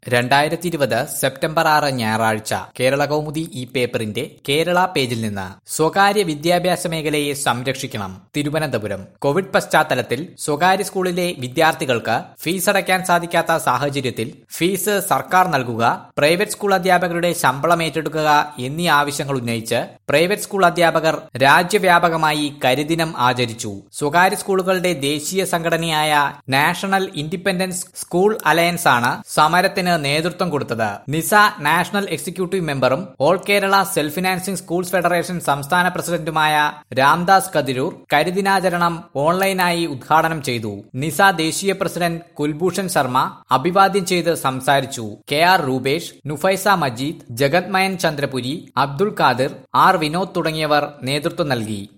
രണ്ടായിരത്തി ഇരുപത് സെപ്റ്റംബർ ആറ് ഞായറാഴ്ച കേരള കൗമുദി ഈ പേപ്പറിന്റെ കേരള പേജിൽ നിന്ന് സ്വകാര്യ വിദ്യാഭ്യാസ മേഖലയെ സംരക്ഷിക്കണം തിരുവനന്തപുരം കോവിഡ് പശ്ചാത്തലത്തിൽ സ്വകാര്യ സ്കൂളിലെ വിദ്യാർത്ഥികൾക്ക് ഫീസ് അടയ്ക്കാൻ സാധിക്കാത്ത സാഹചര്യത്തിൽ ഫീസ് സർക്കാർ നൽകുക പ്രൈവറ്റ് സ്കൂൾ അധ്യാപകരുടെ ശമ്പളം ഏറ്റെടുക്കുക എന്നീ ആവശ്യങ്ങൾ ഉന്നയിച്ച് പ്രൈവറ്റ് സ്കൂൾ അധ്യാപകർ രാജ്യവ്യാപകമായി കരിദിനം ആചരിച്ചു സ്വകാര്യ സ്കൂളുകളുടെ ദേശീയ സംഘടനയായ നാഷണൽ ഇൻഡിപെൻഡൻസ് സ്കൂൾ അലയൻസ് ആണ് സമരത്തിന് നേതൃത്വം കൊടുത്തത് നിസ നാഷണൽ എക്സിക്യൂട്ടീവ് മെമ്പറും all Kerala self financing schools federation സംസ്ഥാന പ്രസിഡന്റുമായ രാംദാസ് കതിരൂർ കരിദിനാചരണം ഓൺലൈനായി ഉദ്ഘാടനം ചെയ്തു നിസ ദേശീയ പ്രസിഡന്റ് കുൽഭൂഷൺ ശർമ്മ അഭിവാദ്യം ചെയ്ത് സംസാരിച്ചു K R Rupesh Nufaisa Majeed Jagathmayan Chandrapuri Abdul Khadir R Vinod തുടങ്ങിയവർ നേതൃത്വം നൽകി